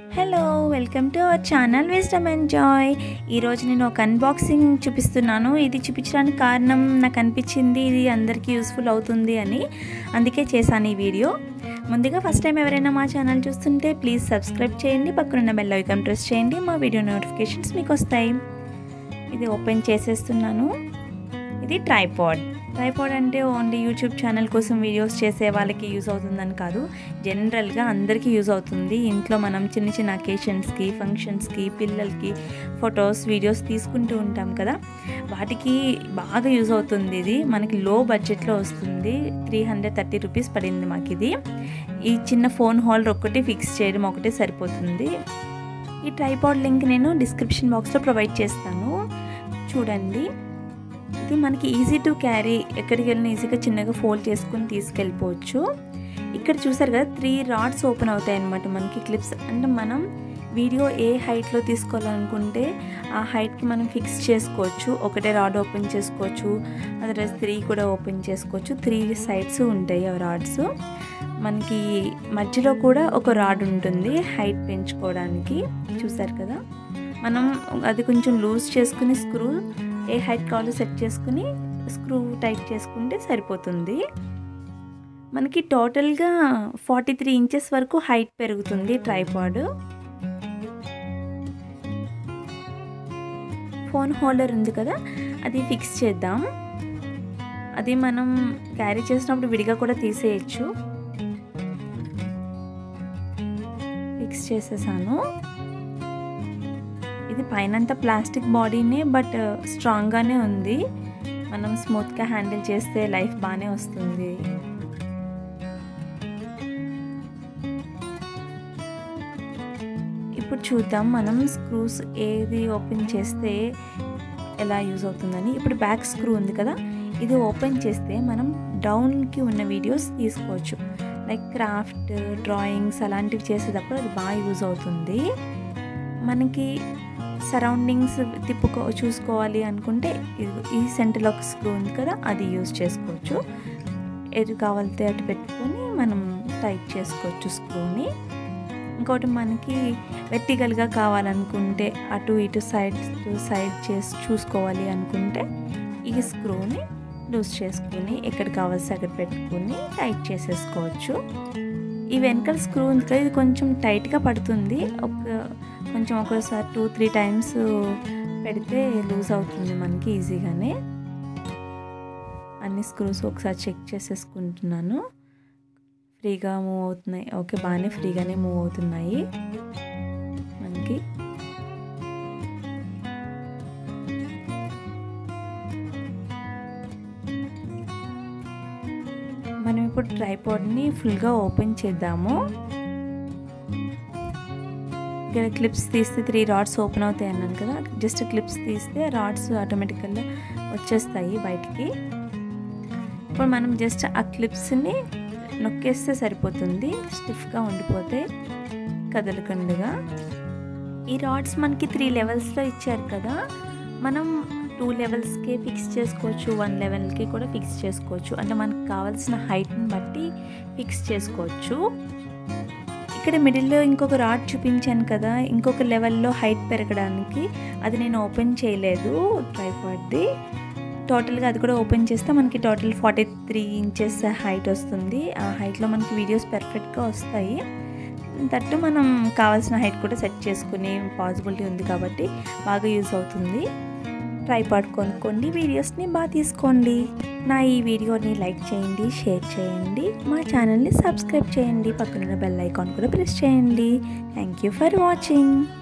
hello welcome to our channel wisdom and joy ఈరోజు నేను ఒక అన్బాక్సింగ్ చూపిస్తున్నాను ఇది చూపించడానికి కారణం నాకు అనిపించింది ఇది అందరికీ యూస్ఫుల్ అవుతుంది అని అందుకే చేశాను ఈ వీడియో ముందుగా ఫస్ట్ టైం ఎవరైనా మా ఛానల్ చూస్తుంటే ప్లీజ్ సబ్స్క్రైబ్ చేయండి పక్కనున్న బెల్ ఐకాన్ ప్రెస్ చేయండి మా వీడియో నోటిఫికేషన్స్ మీకు వస్తాయి ఇది ఓపెన్ చేసేస్తున్నాను ఇది ట్రైపాడ్ ట్రైపాడ్ అంటే ఓన్లీ యూట్యూబ్ ఛానల్ కోసం వీడియోస్ చేసే వాళ్ళకి యూజ్ అవుతుందని కాదు జనరల్గా అందరికీ యూజ్ అవుతుంది ఇంట్లో మనం చిన్న చిన్న అకేషన్స్కి ఫంక్షన్స్కి పిల్లలకి ఫొటోస్ వీడియోస్ తీసుకుంటూ ఉంటాం కదా వాటికి బాగా యూజ్ అవుతుంది ఇది మనకి లో బడ్జెట్లో వస్తుంది త్రీ హండ్రెడ్ థర్టీ రూపీస్ పడింది మాకు ఇది ఈ చిన్న ఫోన్ హోల్డర్ ఒకటి ఫిక్స్ చేయడం ఒకటే సరిపోతుంది ఈ ట్రైపాడ్ లింక్ నేను డిస్క్రిప్షన్ బాక్స్లో ప్రొవైడ్ చేస్తాను చూడండి ఇది మనకి ఈజీ టు క్యారీ ఎక్కడికి వెళ్ళినా ఈజీగా చిన్నగా ఫోల్డ్ చేసుకుని తీసుకెళ్ళిపోవచ్చు ఇక్కడ చూసారు కదా త్రీ రాడ్స్ ఓపెన్ అవుతాయి అన్నమాట మనకి క్లిప్స్ అంటే మనం వీడియో ఏ హైట్లో తీసుకోవాలనుకుంటే ఆ హైట్కి మనం ఫిక్స్ చేసుకోవచ్చు ఒకటే రాడ్ ఓపెన్ చేసుకోవచ్చు అదర్వైజ్ త్రీ కూడా ఓపెన్ చేసుకోవచ్చు త్రీ సైడ్స్ ఉంటాయి ఆ రాడ్స్ మనకి మధ్యలో కూడా ఒక రాడ్ ఉంటుంది హైట్ పెంచుకోవడానికి చూసారు కదా మనం అది కొంచెం లూజ్ చేసుకుని స్క్రూ ఏ హైట్ కావాలో సెట్ చేసుకుని స్క్రూ టైట్ చేసుకుంటే సరిపోతుంది మనకి టోటల్గా ఫార్టీ త్రీ ఇంచెస్ వరకు హైట్ పెరుగుతుంది ట్రైపాడ్ ఫోన్ హోల్డర్ ఉంది కదా అది ఫిక్స్ చేద్దాం అది మనం క్యారీ చేసినప్పుడు విడిగా కూడా తీసేయచ్చు ఫిక్స్ చేసేసాను ఇది పైనంతా ప్లాస్టిక్ బాడీనే బట్ స్ట్రాంగ్గానే ఉంది మనం స్మూత్గా హ్యాండిల్ చేస్తే లైఫ్ బాగానే వస్తుంది ఇప్పుడు చూద్దాం మనం స్క్రూస్ ఏది ఓపెన్ చేస్తే ఎలా యూజ్ అవుతుందని ఇప్పుడు బ్యాక్ స్క్రూ ఉంది కదా ఇది ఓపెన్ చేస్తే మనం డౌన్కి ఉన్న వీడియోస్ తీసుకోవచ్చు లైక్ క్రాఫ్ట్ డ్రాయింగ్స్ అలాంటివి చేసేటప్పుడు అది బాగా యూజ్ అవుతుంది మనకి సరౌండింగ్స్ తిప్పుకో చూసుకోవాలి అనుకుంటే ఈ సెంటర్లో ఒక స్క్రూ ఉంది కదా అది యూజ్ చేసుకోవచ్చు ఎటు కావాలితే అటు పెట్టుకొని మనం టైట్ చేసుకోవచ్చు స్క్రూని ఇంకోటి మనకి వెర్టికల్గా కావాలనుకుంటే అటు ఇటు సైడ్ టు సైడ్ చేసి చూసుకోవాలి అనుకుంటే ఈ స్క్రూని లూజ్ చేసుకుని ఎక్కడ కావాల్సి అక్కడ పెట్టుకుని టైట్ చేసేసుకోవచ్చు ఈ వెనకాల స్క్రూ ఉంది కదా ఇది కొంచెం టైట్గా పడుతుంది ఒక కొంచెం ఒక్కోసారి టూ త్రీ టైమ్స్ పెడితే లూజ్ అవుతుంది మనకి ఈజీగానే అన్ని స్క్రూస్ ఒకసారి చెక్ చేసేసుకుంటున్నాను ఫ్రీగా మూవ్ అవుతున్నాయి ఓకే బాగానే ఫ్రీగానే మూవ్ అవుతున్నాయి మనకి మనం ఇప్పుడు ట్రైపాడ్ని ఫుల్గా ఓపెన్ చేద్దాము ఇక్కడ క్లిప్స్ తీస్తే త్రీ రాడ్స్ ఓపెన్ అవుతాయి అన్నాను కదా జస్ట్ క్లిప్స్ తీస్తే రాడ్స్ ఆటోమేటికల్గా వచ్చేస్తాయి బయటికి ఇప్పుడు మనం జస్ట్ ఆ క్లిప్స్ని నొక్కేస్తే సరిపోతుంది స్టిఫ్గా ఉండిపోతే కదలకుండగా ఈ రాడ్స్ మనకి త్రీ లెవెల్స్లో ఇచ్చారు కదా మనం టూ లెవెల్స్కే ఫిక్స్ చేసుకోవచ్చు వన్ లెవెల్కి కూడా ఫిక్స్ చేసుకోవచ్చు అంటే మనకు కావాల్సిన హైట్ని బట్టి ఫిక్స్ చేసుకోవచ్చు ఇక్కడ మిడిల్లో ఇంకొక రాడ్ చూపించాను కదా ఇంకొక లెవెల్లో హైట్ పెరగడానికి అది నేను ఓపెన్ చేయలేదు ట్రైపాడ్ది టోటల్గా అది కూడా ఓపెన్ చేస్తే మనకి total forty three inches height వస్తుంది ఆ హైట్లో మనకి వీడియోస్ పర్ఫెక్ట్గా వస్తాయి దట్టు మనం కావాల్సిన హైట్ కూడా సెట్ చేసుకునే పాసిబిలిటీ ఉంది కాబట్టి బాగా యూజ్ అవుతుంది ట్రైపాడ్ కొనుక్కోండి వీడియోస్ని బాగా తీసుకోండి నా ఈ వీడియోని లైక్ చేయండి షేర్ చేయండి మా ఛానల్ని సబ్స్క్రైబ్ చేయండి పక్కన బెల్ ఐకాన్ కూడా ప్రెస్ చేయండి థ్యాంక్ యూ ఫర్ వాచింగ్